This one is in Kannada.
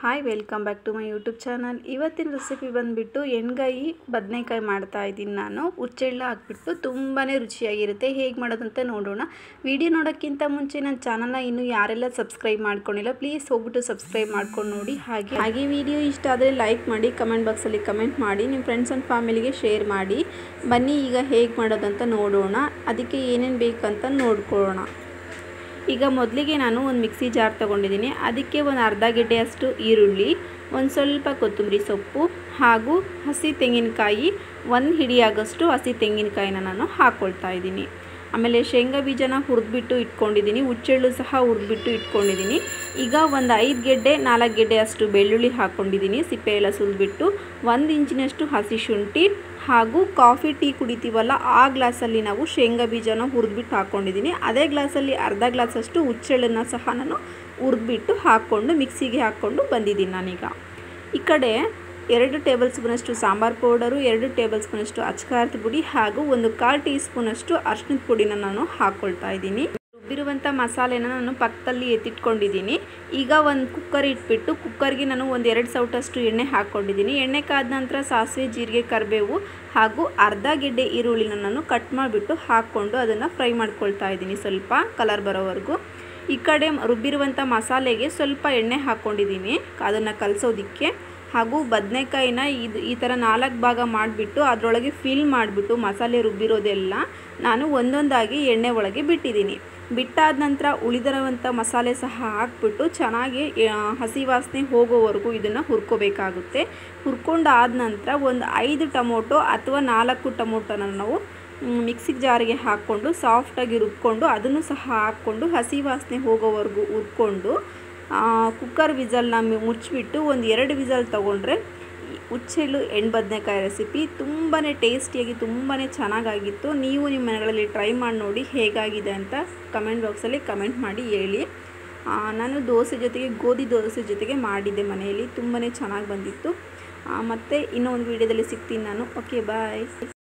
hi welcome back to my YouTube channel ಇವತ್ತಿನ ರೆಸಿಪಿ ಬಂದುಬಿಟ್ಟು ಎಣ್ಗಾಯಿ ಬದನೆಕಾಯಿ ಮಾಡ್ತಾ ಇದ್ದೀನಿ ನಾನು ಹುಚ್ಚೆಳ್ಳ ಹಾಕ್ಬಿಟ್ಟು ತುಂಬಾ ರುಚಿಯಾಗಿರುತ್ತೆ ಹೇಗೆ ಮಾಡೋದಂತ ನೋಡೋಣ ವಿಡಿಯೋ ನೋಡೋಕ್ಕಿಂತ ಮುಂಚೆ ನನ್ನ ಚಾನಲ್ನ ಇನ್ನೂ ಯಾರೆಲ್ಲ ಸಬ್ಸ್ಕ್ರೈಬ್ ಮಾಡ್ಕೊಂಡಿಲ್ಲ ಪ್ಲೀಸ್ ಹೋಗ್ಬಿಟ್ಟು ಸಬ್ಸ್ಕ್ರೈಬ್ ಮಾಡ್ಕೊಂಡು ನೋಡಿ ಹಾಗೆ ಹಾಗೆ ವಿಡಿಯೋ ಇಷ್ಟ ಆದರೆ ಲೈಕ್ ಮಾಡಿ ಕಮೆಂಟ್ ಬಾಕ್ಸಲ್ಲಿ ಕಮೆಂಟ್ ಮಾಡಿ ನಿಮ್ಮ ಫ್ರೆಂಡ್ಸ್ ಆ್ಯಂಡ್ ಫ್ಯಾಮಿಲಿಗೆ ಶೇರ್ ಮಾಡಿ ಬನ್ನಿ ಈಗ ಹೇಗೆ ಮಾಡೋದಂತ ನೋಡೋಣ ಅದಕ್ಕೆ ಏನೇನು ಬೇಕಂತ ನೋಡ್ಕೊಳ್ಳೋಣ ಈಗ ಮೊದಲಿಗೆ ನಾನು ಒಂದು ಮಿಕ್ಸಿ ಜಾರ್ ತೊಗೊಂಡಿದ್ದೀನಿ ಅದಕ್ಕೆ ಒಂದು ಅರ್ಧ ಗೆಡ್ಡೆಯಷ್ಟು ಈರುಳ್ಳಿ ಒಂದು ಸ್ವಲ್ಪ ಕೊತ್ತಂಬರಿ ಸೊಪ್ಪು ಹಾಗೂ ಹಸಿ ತೆಂಗಿನಕಾಯಿ ಒಂದು ಹಿಡಿಯಾಗಷ್ಟು ಹಸಿ ತೆಂಗಿನಕಾಯಿನ ನಾನು ಹಾಕ್ಕೊಳ್ತಾ ಇದ್ದೀನಿ ಆಮೇಲೆ ಶೇಂಗಾ ಬೀಜನ ಹುರಿದ್ಬಿಟ್ಟು ಇಟ್ಕೊಂಡಿದ್ದೀನಿ ಹುಚ್ಚೆಳ್ಳು ಸಹ ಹುರಿದ್ಬಿಟ್ಟು ಇಟ್ಕೊಂಡಿದ್ದೀನಿ ಈಗ ಒಂದು ಐದು ಗೆಡ್ಡೆ ನಾಲ್ಕು ಗೆಡ್ಡೆ ಅಷ್ಟು ಬೆಳ್ಳುಳ್ಳಿ ಹಾಕ್ಕೊಂಡಿದ್ದೀನಿ ಸಿಪ್ಪೆ ಎಲ್ಲ ಸುಲಿದ್ಬಿಟ್ಟು ಒಂದು ಇಂಚಿನಷ್ಟು ಹಸಿ ಶುಂಠಿ ಹಾಗೂ ಕಾಫಿ ಟೀ ಕುಡಿತೀವಲ್ಲ ಆ ಗ್ಲಾಸಲ್ಲಿ ನಾವು ಶೇಂಗಾ ಬೀಜನ ಹುರಿದ್ಬಿಟ್ಟು ಹಾಕ್ಕೊಂಡಿದ್ದೀನಿ ಅದೇ ಗ್ಲಾಸಲ್ಲಿ ಅರ್ಧ ಗ್ಲಾಸಷ್ಟು ಹುಚ್ಚೆಳ್ಳನ್ನು ಸಹ ನಾನು ಹುರಿದ್ಬಿಟ್ಟು ಹಾಕ್ಕೊಂಡು ಮಿಕ್ಸಿಗೆ ಹಾಕ್ಕೊಂಡು ಬಂದಿದ್ದೀನಿ ನಾನೀಗ ಈ ಕಡೆ ಎರಡು ಟೇಬಲ್ ಸ್ಪೂನಷ್ಟು ಸಾಂಬಾರು ಪೌಡರು ಎರಡು ಟೇಬಲ್ ಸ್ಪೂನಷ್ಟು ಅಚ್ಕಾರದ ಪುಡಿ ಹಾಗೂ ಒಂದು ಕಾಲು ಟೀ ಸ್ಪೂನಷ್ಟು ಅರ್ಶಿನದ ಪುಡಿನ ನಾನು ಹಾಕ್ಕೊಳ್ತಾ ಇದ್ದೀನಿ ರುಬ್ಬಿರುವಂಥ ಮಸಾಲೆನ ನಾನು ಪಕ್ಕದಲ್ಲಿ ಎತ್ತಿಟ್ಕೊಂಡಿದ್ದೀನಿ ಈಗ ಒಂದು ಕುಕ್ಕರ್ ಇಟ್ಬಿಟ್ಟು ಕುಕ್ಕರ್ಗೆ ನಾನು ಒಂದು ಎರಡು ಸೌಟಷ್ಟು ಎಣ್ಣೆ ಹಾಕ್ಕೊಂಡಿದ್ದೀನಿ ಎಣ್ಣೆ ಕಾದ ನಂತರ ಸಾಸಿವೆ ಜೀರಿಗೆ ಕರಿಬೇವು ಹಾಗೂ ಅರ್ಧ ಗೆಡ್ಡೆ ಈರುಳ್ಳಿನ ನಾನು ಕಟ್ ಮಾಡಿಬಿಟ್ಟು ಹಾಕ್ಕೊಂಡು ಅದನ್ನು ಫ್ರೈ ಮಾಡ್ಕೊಳ್ತಾ ಇದ್ದೀನಿ ಸ್ವಲ್ಪ ಕಲರ್ ಬರೋವರೆಗೂ ಈ ಕಡೆ ರುಬ್ಬಿರುವಂಥ ಮಸಾಲೆಗೆ ಸ್ವಲ್ಪ ಎಣ್ಣೆ ಹಾಕ್ಕೊಂಡಿದ್ದೀನಿ ಅದನ್ನು ಕಲಸೋದಕ್ಕೆ ಹಾಗೂ ಬದನೆಕಾಯಿನ ಇದು ಈ ಥರ ನಾಲ್ಕು ಭಾಗ ಮಾಡಿಬಿಟ್ಟು ಅದರೊಳಗೆ ಫಿಲ್ ಮಾಡಿಬಿಟ್ಟು ಮಸಾಲೆ ರುಬ್ಬಿರೋದೆಲ್ಲ ನಾನು ಒಂದೊಂದಾಗಿ ಎಣ್ಣೆ ಒಳಗೆ ಬಿಟ್ಟಿದ್ದೀನಿ ಬಿಟ್ಟಾದ ನಂತರ ಉಳಿದಿರುವಂಥ ಮಸಾಲೆ ಸಹ ಹಾಕ್ಬಿಟ್ಟು ಚೆನ್ನಾಗಿ ಹಸಿ ವಾಸನೆ ಹೋಗೋವರೆಗೂ ಇದನ್ನು ಹುರ್ಕೋಬೇಕಾಗುತ್ತೆ ಹುರ್ಕೊಂಡಾದ ನಂತರ ಒಂದು ಐದು ಟೊಮೊಟೊ ಅಥವಾ ನಾಲ್ಕು ಟೊಮೊಟೊನ ನಾವು ಮಿಕ್ಸಿಗೆ ಜಾರಿಗೆ ಹಾಕ್ಕೊಂಡು ಸಾಫ್ಟಾಗಿ ರುಬ್ಕೊಂಡು ಅದನ್ನು ಸಹ ಹಾಕ್ಕೊಂಡು ಹಸಿ ವಾಸನೆ ಹೋಗೋವರೆಗೂ ಹುರ್ಕೊಂಡು ಕುಕ್ಕರ್ ವಿಸಲ್ನ ಮುಚ್ಚಿಬಿಟ್ಟು ಒಂದು ಎರಡು ವಿಸಲ್ ತೊಗೊಂಡ್ರೆ ಹುಚ್ಚೆಳ್ಳು ಎಣ್ಣೆ ಬದನೆಕಾಯಿ ರೆಸಿಪಿ ತುಂಬಾ ಟೇಸ್ಟಿಯಾಗಿ ತುಂಬಾ ಚೆನ್ನಾಗಾಗಿತ್ತು ನೀವು ನಿಮ್ಮ ಮನೆಗಳಲ್ಲಿ ಟ್ರೈ ಮಾಡಿ ನೋಡಿ ಹೇಗಾಗಿದೆ ಅಂತ ಕಮೆಂಟ್ ಬಾಕ್ಸಲ್ಲಿ ಕಮೆಂಟ್ ಮಾಡಿ ಹೇಳಿ ನಾನು ದೋಸೆ ಜೊತೆಗೆ ಗೋಧಿ ದೋಸೆ ಜೊತೆಗೆ ಮಾಡಿದ್ದೆ ಮನೆಯಲ್ಲಿ ತುಂಬಾ ಚೆನ್ನಾಗಿ ಬಂದಿತ್ತು ಮತ್ತು ಇನ್ನೊಂದು ವೀಡಿಯೋದಲ್ಲಿ ಸಿಗ್ತೀನಿ ನಾನು ಓಕೆ ಬಾಯ್